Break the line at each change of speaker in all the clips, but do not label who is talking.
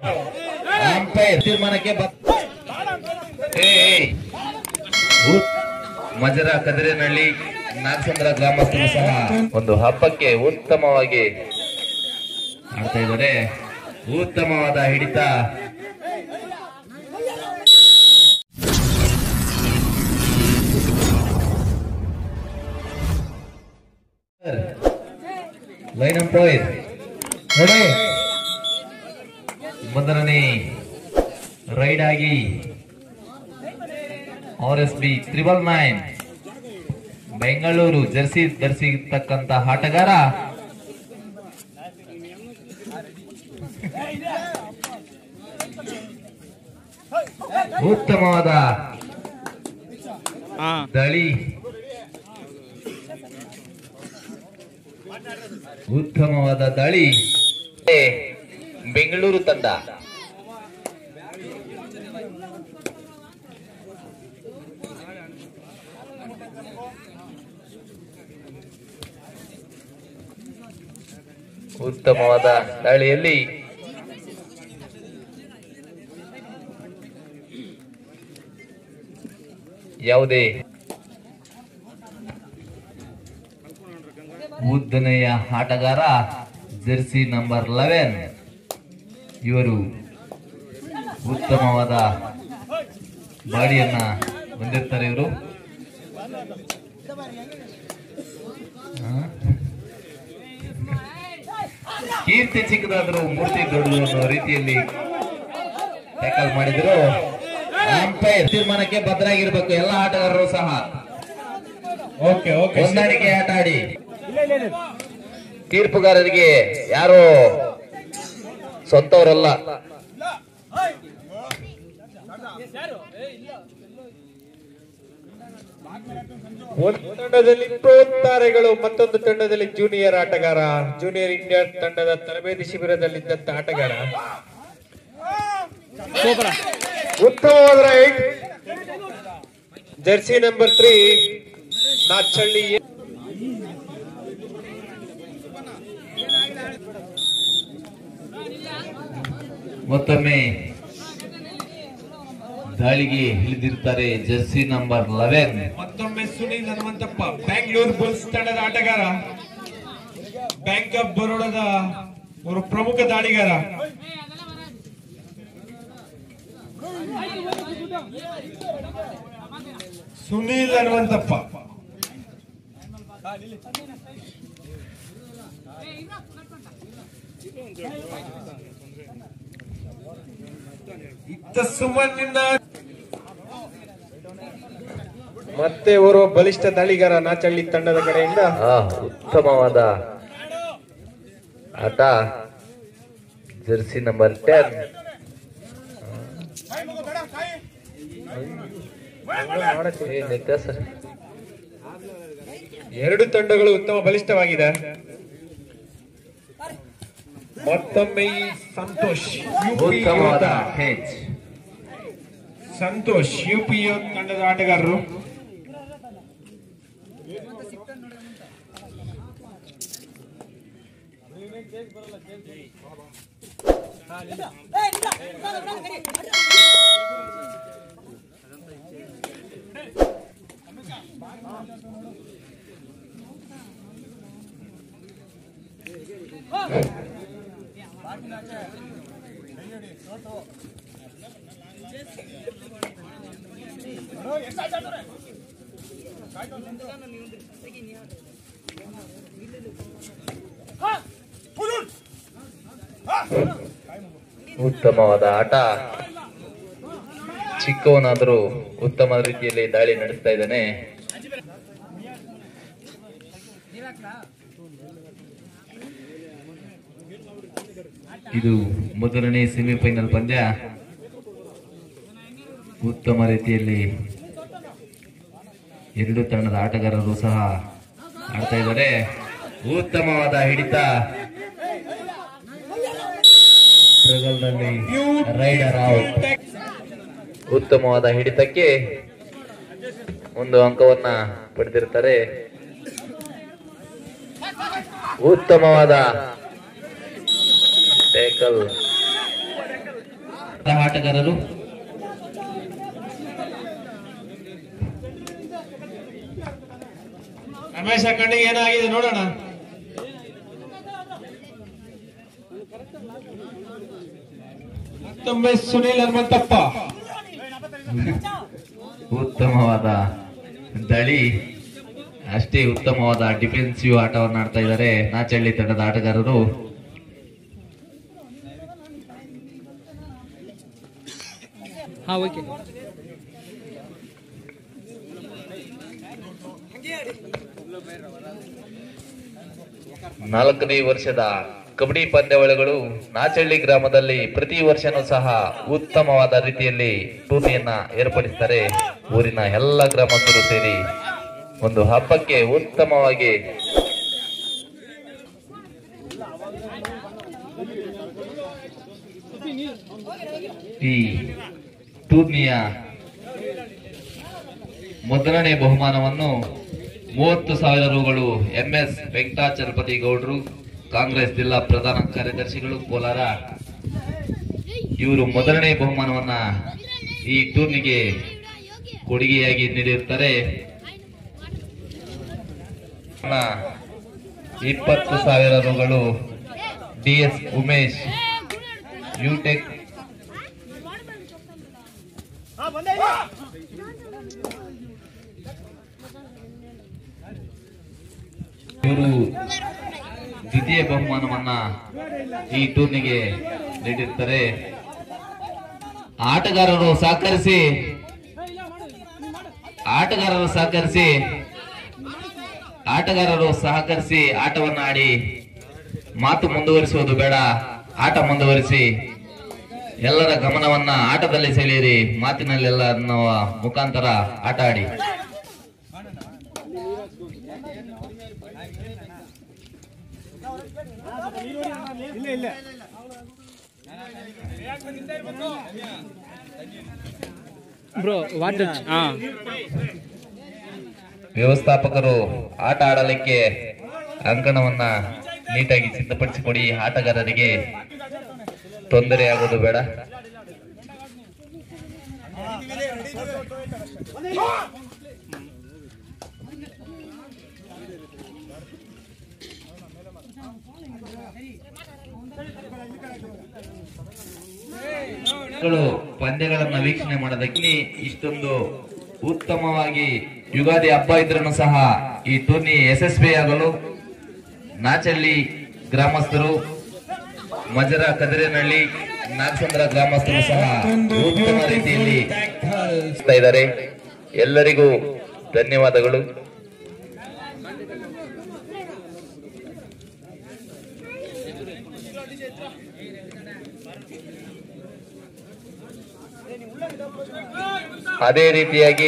Umpire ತೀರ್ಮಾನಕ್ಕೆ ಬ- ಏ, ಏ. ಉತ್- ಮಜರ ಕದಿರೇನಹಳ್ಳಿ ನಾಗಸಂದ್ರ ಗ್ರಾಮಸ್ಥರು ಸಹ ಒಂದು ಹಬ್ಬಕ್ಕೆ ಉತ್ತಮವಾಗಿ ಆಡ್ತಾ ಇದ್ದಾರೆ ಉತ್ತಮವಾದ ಹಿಡಿತ ಲೈನ್ ಅಂಪೈರ್ ನೋಡಿ ಮೊದಲನೇ ರೈಡ್ ಆಗಿ R S B triple nine Bengaluru jersey ಧರಿಸಿರ್ತಕ್ಕಂತ ಆಟಗಾರ ಉತ್ತಮವಾದ ದಳಿ ಉತ್ತಮವಾದ ದಳಿ ಬೆಂಗಳೂರು ತಂಡ ಉತ್ತಮವಾದ ದಾಳಿಯಲ್ಲಿ ಯಾವುದೇ ಉದ್ದನೆಯ ಆಟಗಾರ ಜೆರ್ಸಿ ನಂಬರ್ ಲೆವೆನ್ ಇವರು ಉತ್ತಮವಾದ ಬಾಡಿಯನ್ನ ಹೊಂದಿರ್ತಾರೆ ಇವರು ಕೀರ್ತಿ ಚಿಕ್ಕದಾದರೂ ಮೂರ್ತಿ ದೊಡ್ಡದು ಅನ್ನೋ ರೀತಿಯಲ್ಲಿ ಟ್ಯಾಕಲ್ ಮಾಡಿದ್ರು ಅಂಪೈರ್ ತೀರ್ಮಾನಕ್ಕೆ ಬದ್ಧರಾಗಿರ್ಬೇಕು ಎಲ್ಲ ಆಟಗಾರರು ಸಹ
ಓಕೆ ಓಕೆ
ಹೊಂದಾಣಿಕೆ ಆಟ ಆಡಿ ತೀರ್ಪುಗಾರರಿಗೆ ಯಾರು ಸ್ವಂತವರಲ್ಲ
ಒಂದು ತಂಡದಲ್ಲಿ ಪ್ರೋ ತಾರೆಗಳು ಮತ್ತೊಂದು ತಂಡದಲ್ಲಿ ಜೂನಿಯರ್ ಆಟಗಾರ ಜೂನಿಯರ್ ಇಂಡಿಯಾ ತಂಡದ ತರಬೇತಿ ಶಿಬಿರದಲ್ಲಿದ್ದಂತ ಆಟಗಾರ ಉತ್ತಮವಾದ ರೈಟ್ ಜರ್ಸಿ ನಂಬರ್ ತ್ರೀ ನಾಚಳ್ಳಿ
ಮತ್ತೊಮ್ಮೆ ದಾಳಿಗೆ ಇಳಿದಿರ್ತಾರೆ ಜರ್ಸಿ ನಂಬರ್ ಲೆವೆನ್
ಮತ್ತೊಮ್ಮೆ ಸುನೀಲ್ ಹನುಮಂತಪ್ಪ ಬ್ಯಾಂಗ್ಳೂರ್ ಬುಲ್ಸ್ ತಂಡದ ಆಟಗಾರ ಬ್ಯಾಂಕ್ ಆಫ್ ಬರೋಡದ ಒಂದು ಪ್ರಮುಖ ದಾಳಿಗಾರ ಸುನೀಲ್ ಹನುಮಂತಪ್ಪ ಇತ್ತ ಸುಮನ್ನಿನ ಮತ್ತೆ ಓರ್ವ ಬಲಿಷ್ಠ ದಾಳಿಗಾರ ನಾಚಳ್ಳಿ ತಂಡದ ಕಡೆಯಿಂದ
ಆ ಉತ್ತಮವಾದ ಆಟ ಜರ್ಸಿ ನಂಬರ್ ಟೆನ್ ಸರ್
ಎರಡು ತಂಡಗಳು ಉತ್ತಮ ಬಲಿಷ್ಠವಾಗಿದೆ ಮತ್ತೊಮ್ಮೆ ಈ ಸಂತೋಷ್ UP
ಉತ್ತಮವಾದ
ಯೋಧ.
ಹೆಚ್
ಸಂತೋಷ್ ಯುಪಿ ತಂಡದ ಆಟಗಾರರು
ಉತ್ತಮವಾದ ಆಟ ಚಿಕ್ಕವನಾದರೂ ಉತ್ತಮ ರೀತಿಯಲ್ಲಿ ದಾಳಿ ನಡೆಸ್ತಾ ಇದ್ದಾನೆ ಇದು ಮೊದಲನೇ ಸೆಮಿಫೈನಲ್ ಪಂದ್ಯ ಉತ್ತಮ ರೀತಿಯಲ್ಲಿ ಎರಡು ತಂಡದ ಆಟಗಾರರು ಸಹ ಆಡ್ತಾ ಇದ್ದಾರೆ ಉತ್ತಮವಾದ ಹಿಡಿತ ಸ್ಟ್ರಗಲ್ನಲ್ಲಿ ರೈಡರ್ ಔಟ್ ಉತ್ತಮವಾದ ಹಿಡಿತಕ್ಕೆ ಒಂದು ಅಂಕವನ್ನ ಪಡೆದಿರ್ತಾರೆ ಉತ್ತಮವಾದ ಟೇಕಲ್ ಆಟಗಾರರು
ರಮೇಶ ಕಣ್ಣಿಗೆ ಏನಾಗಿದೆ ನೋಡೋಣ ಮತ್ತೊಮ್ಮೆ ಸುನೀಲ್ ಹನುಮಂತಪ್ಪ
ಉತ್ತಮವಾದ ದಳಿ ಅಷ್ಟೇ ಉತ್ತಮವಾದ ಡಿಫೆನ್ಸಿವ್ ಆಟವನ್ನು ಆಡ್ತಾ ಇದ್ದಾರೆ ನಾಚಳ್ಳಿ ತಂಡದ ಆಟಗಾರರು
ಹಾಂ ಓಕೆ
ನಾಲ್ಕನೇ ವರ್ಷದ ಕಬಡ್ಡಿ ಪಂದ್ಯಾವಳಿಗಳು ನಾಚಳ್ಳಿ ಗ್ರಾಮದಲ್ಲಿ ಪ್ರತಿ ವರ್ಷನೂ ಸಹ ಉತ್ತಮವಾದ ರೀತಿಯಲ್ಲಿ ಟೂರ್ನಿಯನ್ನ ಏರ್ಪಡಿಸ್ತಾರೆ ಊರಿನ ಎಲ್ಲ ಗ್ರಾಮಸ್ಥರು ಸೇರಿ ಒಂದು ಹಬ್ಬಕ್ಕೆ ಉತ್ತಮವಾಗಿ ಈ ಟೂರ್ನಿಯ ಮೊದಲನೇ ಬಹುಮಾನವನ್ನು ಮೂವತ್ತು ಸಾವಿರ ರುಗಳು ಎಂಎಸ್ ವೆಂಕಟಾಚಲಪತಿ ಗೌಡ್ರು ಕಾಂಗ್ರೆಸ್ ಜಿಲ್ಲಾ ಪ್ರಧಾನ ಕಾರ್ಯದರ್ಶಿಗಳು ಕೋಲಾರ ಇವರು ಮೊದಲನೇ ಬಹುಮಾನವನ್ನ ಈ ಟೂರ್ನಿಗೆ ಕೊಡುಗೆಯಾಗಿ ನೀಡಿರುತ್ತಾರೆ ಇಪ್ಪತ್ತು ಸಾವಿರ ರುಗಳು ಡಿಎಸ್ ಉಮೇಶ್ ಯುಟೆಕ್ ಇವರು ದ್ವಿತೀಯ ಬಹುಮಾನವನ್ನ ಈ ಟೂರ್ನಿಗೆ ನೀಡಿರ್ತಾರೆ ಆಟಗಾರರು ಸಹಕರಿಸಿ ಆಟಗಾರರು ಸಹಕರಿಸಿ ಆಟಗಾರರು ಸಹಕರಿಸಿ ಆಟವನ್ನ ಆಡಿ ಮಾತು ಮುಂದುವರಿಸುವುದು ಬೇಡ ಆಟ ಮುಂದುವರಿಸಿ ಎಲ್ಲರ ಗಮನವನ್ನ ಆಟದಲ್ಲಿ ಸೆಳೆಯಿರಿ ಮಾತಿನಲ್ಲೆಲ್ಲ ಅನ್ನುವ ಮುಖಾಂತರ ಆಟ ಆಡಿ
ಬ್ರೋ ವಾಟ್ ಹಾಂ
ವ್ಯವಸ್ಥಾಪಕರು ಆಟ ಆಡಲಿಕ್ಕೆ ಅಂಕಣವನ್ನ ನೀಟಾಗಿ ಸಿದ್ಧಪಡಿಸಿಕೊಡಿ ಆಟಗಾರರಿಗೆ ತೊಂದರೆ ಆಗೋದು ಬೇಡ ಗಳು ಪಂದ್ಯಗಳನ್ನ ವೀಕ್ಷಣೆ ಮಾಡೋದಕ್ಕೆ ಇಷ್ಟೊಂದು ಉತ್ತಮವಾಗಿ ಯುಗಾದಿ ಹಬ್ಬ ಇದ್ರೂ ಸಹ ಈ ಟೂರ್ನಿ ಯಶಸ್ವಿಯಾಗಲು ನಾಚಳ್ಳಿ ಗ್ರಾಮಸ್ಥರು ಮಜರ ಕದಿರೇನಹಳ್ಳಿ ನಾಗಸಂದ್ರ ಗ್ರಾಮಸ್ಥರು ಸಹ ಉತ್ತಮ ರೀತಿಯಲ್ಲಿ ಮಾಡ್ತಾ ಇದ್ದಾರೆ ಎಲ್ಲರಿಗೂ ಧನ್ಯವಾದಗಳು ಅದೇ ರೀತಿಯಾಗಿ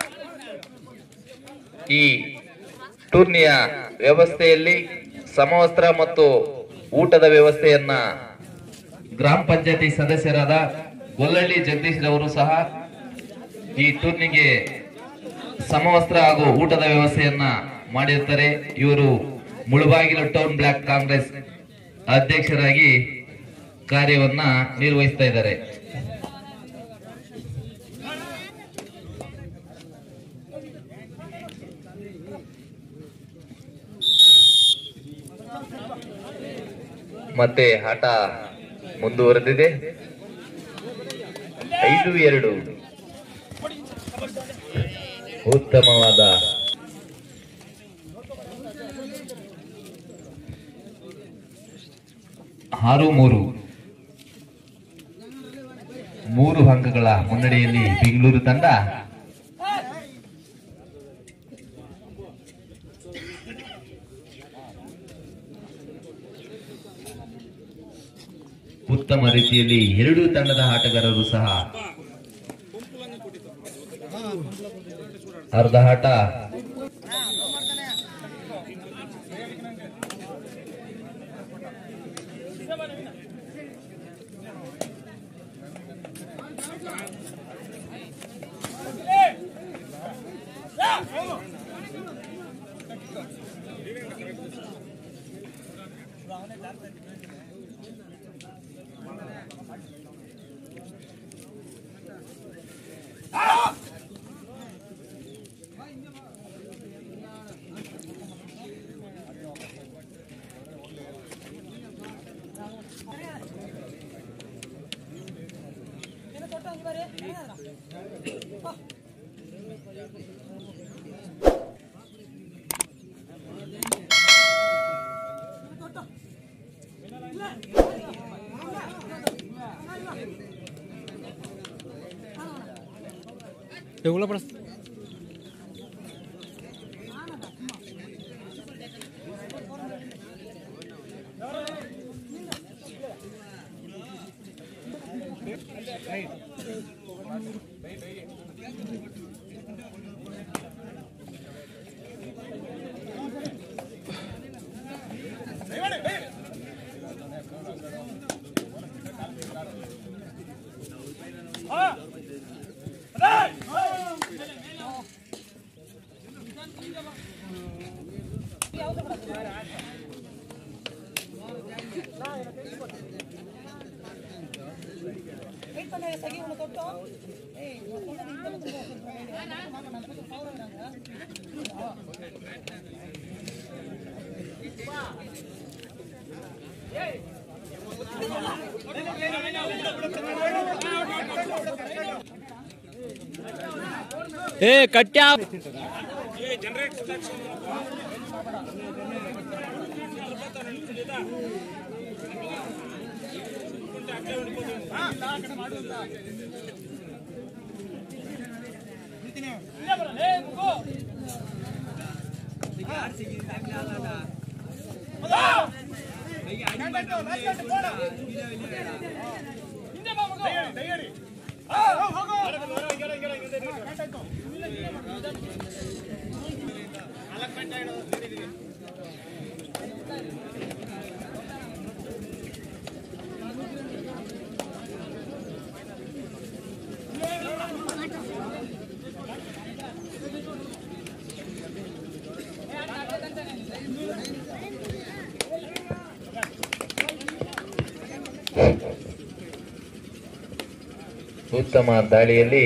ಈ ಟೂರ್ನಿಯ ವ್ಯವಸ್ಥೆಯಲ್ಲಿ ಸಮವಸ್ತ್ರ ಮತ್ತು ಊಟದ ವ್ಯವಸ್ಥೆಯನ್ನ ಗ್ರಾಮ ಪಂಚಾಯತಿ ಸದಸ್ಯರಾದ ಗೊಲ್ಲಳ್ಳಿ ಜಗದೀಶ್ ರವರು ಸಹ ಈ ಟೂರ್ನಿಗೆ ಸಮವಸ್ತ್ರ ಹಾಗೂ ಊಟದ ವ್ಯವಸ್ಥೆಯನ್ನ ಮಾಡಿರ್ತಾರೆ ಇವರು ಮುಳುಬಾಗಿಲು ಟೌನ್ ಬ್ಲಾಕ್ ಕಾಂಗ್ರೆಸ್ ಅಧ್ಯಕ್ಷರಾಗಿ ಕಾರ್ಯವನ್ನ ನಿರ್ವಹಿಸ್ತಾ ಇದ್ದಾರೆ ಮತ್ತೆ ಆಟ ಮುಂದುವರೆದಿದೆ ಐದು ಎರಡು ಉತ್ತಮವಾದ ಆರು ಮೂರು ಮೂರು ಅಂಕಗಳ ಮುನ್ನಡೆಯಲ್ಲಿ ಬೆಂಗಳೂರು ತಂಡ ಉತ್ತಮ ರೀತಿಯಲ್ಲಿ ಎರಡೂ ತಂಡದ ಆಟಗಾರರು ಸಹ ಅರ್ಧ ಆಟ
ಎಗುಳ ಪಡಸ್ ಏ ಕಟ್ಟ್ಯಾ
ಉತ್ತಮ ದಾಳಿಯಲ್ಲಿ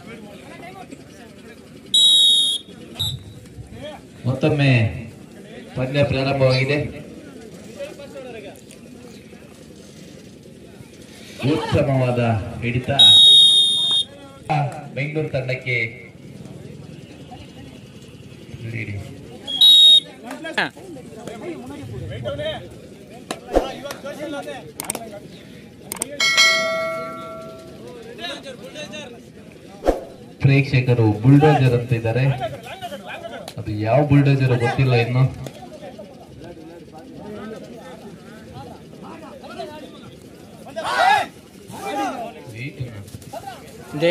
ಮತ್ತೊಮ್ಮೆ ಪಂದ್ಯ ಪ್ರಾರಂಭವಾಗಿದೆ ಉತ್ತಮವಾದ ಹಿಡಿತ ಬೆಂಗಳೂರು ತಂಡಕ್ಕೆ lead. ಪ್ರೇಕ್ಷಕರು ಬುಲ್ಡೋಜರ್ ಅಂತ ಇದ್ದಾರೆ ಅದು ಯಾವ ಬುಲ್ಡೋಜರ್ ಗೊತ್ತಿಲ್ಲ ಇನ್ನು
ಜಯ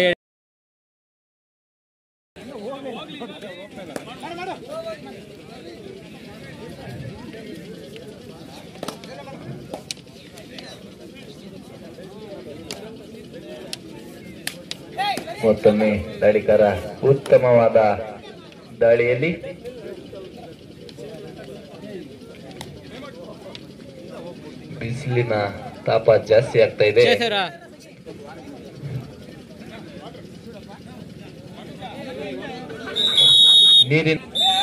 ಮತ್ತೊಮ್ಮೆ ದಾಳಿಕಾರ ಉತ್ತಮವಾದ ದಾಳಿಯಲ್ಲಿ ಬಿಸಿಲಿನ ತಾಪ ಜಾಸ್ತಿ ಆಗ್ತಾ ಇದೆ
ಜಯಸರ
ನೀರಿನ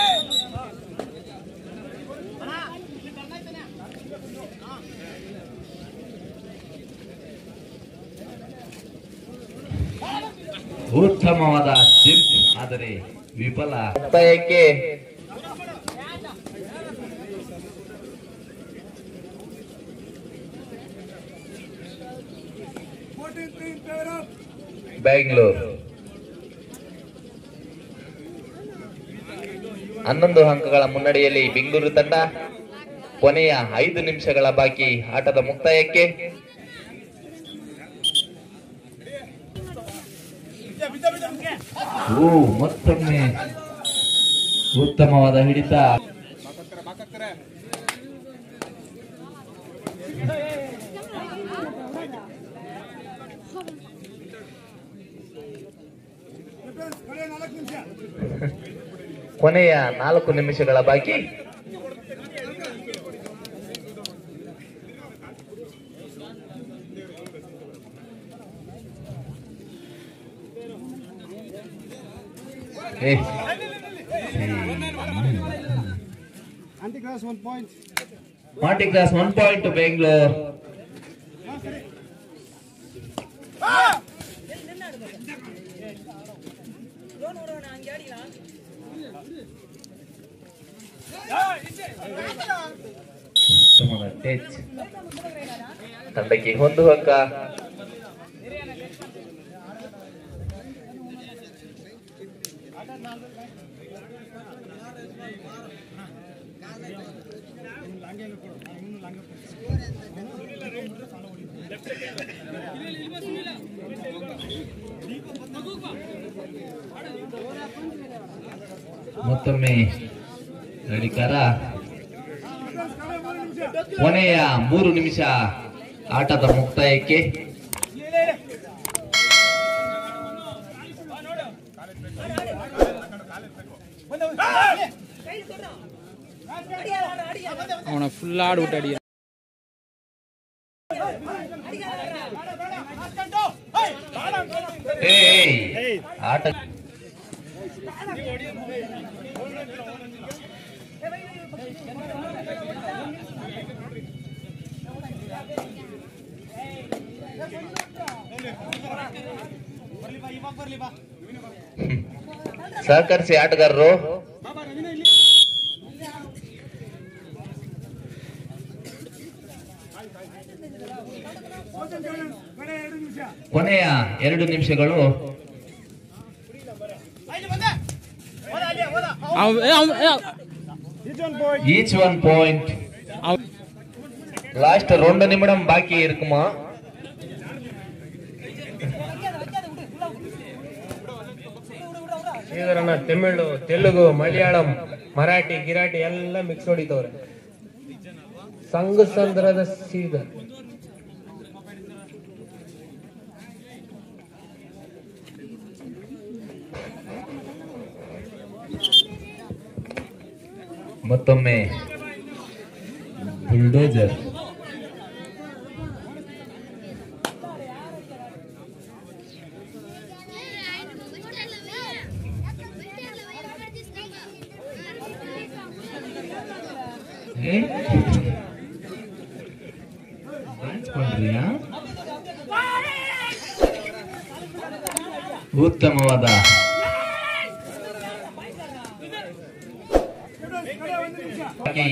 ಉತ್ತಮವಾದ ಜಿಪ್ ಆದರೆ ವಿಫಲ ಒತ್ತಾಯಕ್ಕೆ ಬ್ಯಾಂಗ್ಳೂರ್ ಹನ್ನೊಂದು ಅಂಕಗಳ ಮುನ್ನಡೆಯಲ್ಲಿ ಬೆಂಗಳೂರು ತಂಡ ಕೊನೆಯ ಐದು ನಿಮಿಷಗಳ ಬಾಕಿ ಆಟದ ಮುಕ್ತಾಯಕ್ಕೆ ಓ ಮತ್ತೊಮ್ಮೆ ಉತ್ತಮವಾದ ಹಿಡಿತ ಕೊನೆಯ ನಾಲ್ಕು ನಿಮಿಷಗಳ ಬಾಕಿ ಏ,
Anti-grass one point.
ಮಾಂಟಿ ಕ್ಲಾಸ್ ಒನ್ ಪಾಯಿಂಟ್ ಬೆಂಗಳೂರು ಉತ್ತಮವಾದ ಟಚ್ ತಂಡಕ್ಕೆ ಒಂದು ಅಂಕ ಮತ್ತೊಮ್ಮೆ ಗಡಿಕಾರ ಕೊನೆಯ ಮೂರು ನಿಮಿಷ ಆಟದ ಮುಕ್ತಾಯಕ್ಕೆ
ಅವನ ಫುಲ್ ಆಡ್ಬಿಟ್ಟು ಅಡಿ
ಏಯ್! ಆಟ ಸಹಕರಿಸಿ ಆಟಗಾರರು ಕೊನೆಯ ಎರಡು ನಿಮಿಷಗಳು
ಅವ್ ಏ, ಅವ್- ಏ,
ಈಚ್ ಒನ್ ಪಾಯಿಂಟ್
ಅವ್-
லாஸ்ட் ரெண்டு நிமிடம் பாக்கி இருக்குமா
ಶ್ರೀಧರನ ತಮಿಳು ತೆಲುಗು ಮಲಯಾಳಂ ಮರಾಠಿ ಗಿರಾಟಿ ಎಲ್ಲ ಮಿಕ್ಸ್ ಹೊಡಿತವ್ರೆ ಸಂಘ ಸಂದ್ರದ ಶ್ರೀಧರ್
ಮತ್ತೊಮ್ಮೆ ಬುಲ್ಡೋಜರ್ ಏ? Dance ಮಾಡ್ರಿಯಾ? ಉತ್ತಮವಾದ ಹಾಕಿ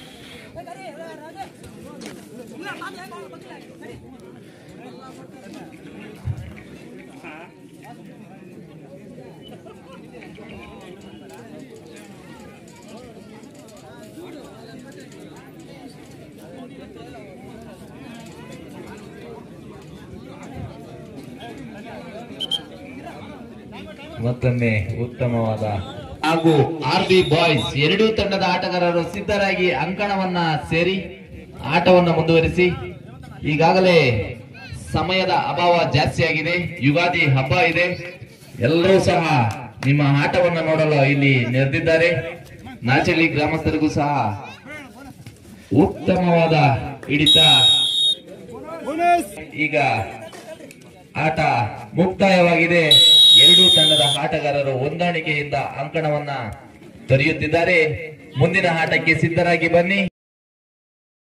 ಮತ್ತೊಮ್ಮೆ ಉತ್ತಮವಾದ ಹಾಗೂ ಆರ್ ಬಿ ಬಾಯ್ಸ್ ಎರಡೂ ತಂಡದ ಆಟಗಾರರು ಸಿದ್ಧರಾಗಿ ಅಂಕಣವನ್ನ ಸೇರಿ ಆಟವನ್ನು ಮುಂದುವರಿಸಿ ಈಗಾಗಲೇ ಸಮಯದ ಅಭಾವ ಜಾಸ್ತಿ ಆಗಿದೆ ಯುಗಾದಿ ಹಬ್ಬ ಇದೆ ಎಲ್ಲರೂ ಸಹ ನಿಮ್ಮ ಆಟವನ್ನು ನೋಡಲು ಇಲ್ಲಿ ನೆರೆದಿದ್ದಾರೆ ನಾಚಳ್ಳಿ ಗ್ರಾಮಸ್ಥರಿಗೂ ಸಹ ಉತ್ತಮವಾದ ಹಿಡಿತ ಈಗ ಆಟ ಮುಕ್ತಾಯವಾಗಿದೆ ಎರಡೂ ತಂಡದ ಆಟಗಾರರು ಹೊಂದಾಣಿಕೆಯಿಂದ ಅಂಕಣವನ್ನ ತೊರೆಯುತ್ತಿದ್ದಾರೆ ಮುಂದಿನ ಆಟಕ್ಕೆ ಸಿದ್ಧರಾಗಿ ಬನ್ನಿ